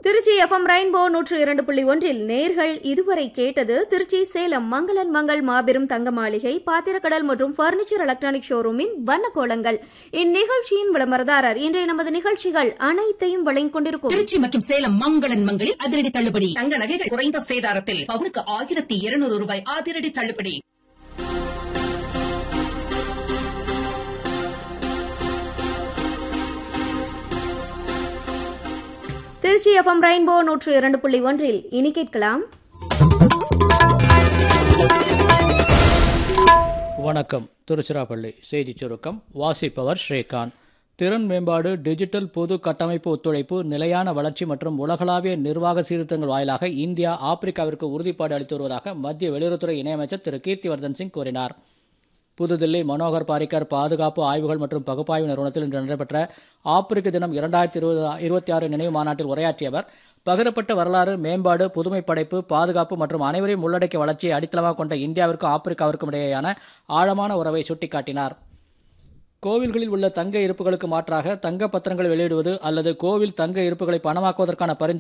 Trichy FM rainbow நூற்று இரண்டு புள்ளி ஒன்றில் நேர்கள் இதுவரை கேட்டது திருச்சி சேலம் மங்களன் மங்கள் மாபெரும் தங்க மாளிகை பாத்திரக்கடல் மற்றும் பர்னிச்சர் எலக்ட்ரானிக் ஷோரூமின் வண்ணக்கோலங்கள் இந்நிகழ்ச்சியின் விளம்பரதாரர் இன்றைய நமது நிகழ்ச்சிகள் அனைத்தையும் வழங்கிக் கொண்டிருக்கும் திருச்சி மற்றும் சேலம் மங்களன் மங்களில் அதிரடி தள்ளுபடி தங்க நகைகள் குறைந்த சேதாரத்தில் பவுனுக்கு ஆயிரத்தி இருநூறு ரூபாய் அதிரடி தள்ளுபடி திருச்சி எஃப்எம் ரெயின்போ நூற்று இரண்டு புள்ளி ஒன்றில் இனி கேட்கலாம் வணக்கம் திருச்சிராப்பள்ளி செய்திச் சுருக்கம் வாசிப்பவர் ஸ்ரீகாந்த் திறன் மேம்பாடு டிஜிட்டல் பொது கட்டமைப்பு ஒத்துழைப்பு நிலையான வளர்ச்சி மற்றும் உலகளாவிய நிர்வாக சீர்திருத்தங்கள் வாயிலாக இந்தியா ஆப்பிரிக்காவிற்கு உறுதிப்பாடு அளித்து வருவதாக மத்திய வெளியுறவுத்துறை இணையமைச்சர் திரு கீர்த்திவர்தன் சிங் கூறினார் புதுதில்லி மனோகர் பாரிக்கர் பாதுகாப்பு ஆய்வுகள் மற்றும் பகுப்பாய்வு நிறுவனத்தில் இன்று நடைபெற்ற ஆப்பிரிக்க தினம் இரண்டாயிரத்தி இருபது இருபத்தி ஆறு நினைவு மாநாட்டில் உரையாற்றிய அவர் பகிரப்பட்ட வரலாறு மேம்பாடு புதுமை படைப்பு பாதுகாப்பு மற்றும் அனைவரையும் உள்ளடக்கிய வளர்ச்சியை அடித்தளமாக கொண்ட இந்தியாவிற்கும் ஆப்பிரிக்காவிற்கும் இடையேயான ஆழமான உறவை சுட்டிக்காட்டினார் கோவில்களில் உள்ள தங்க இருப்புகளுக்கு மாற்றாக தங்க பத்திரங்களை வெளியிடுவது அல்லது கோவில் தங்க இருப்புகளை பணமாக்குவதற்கான பரிந்துரை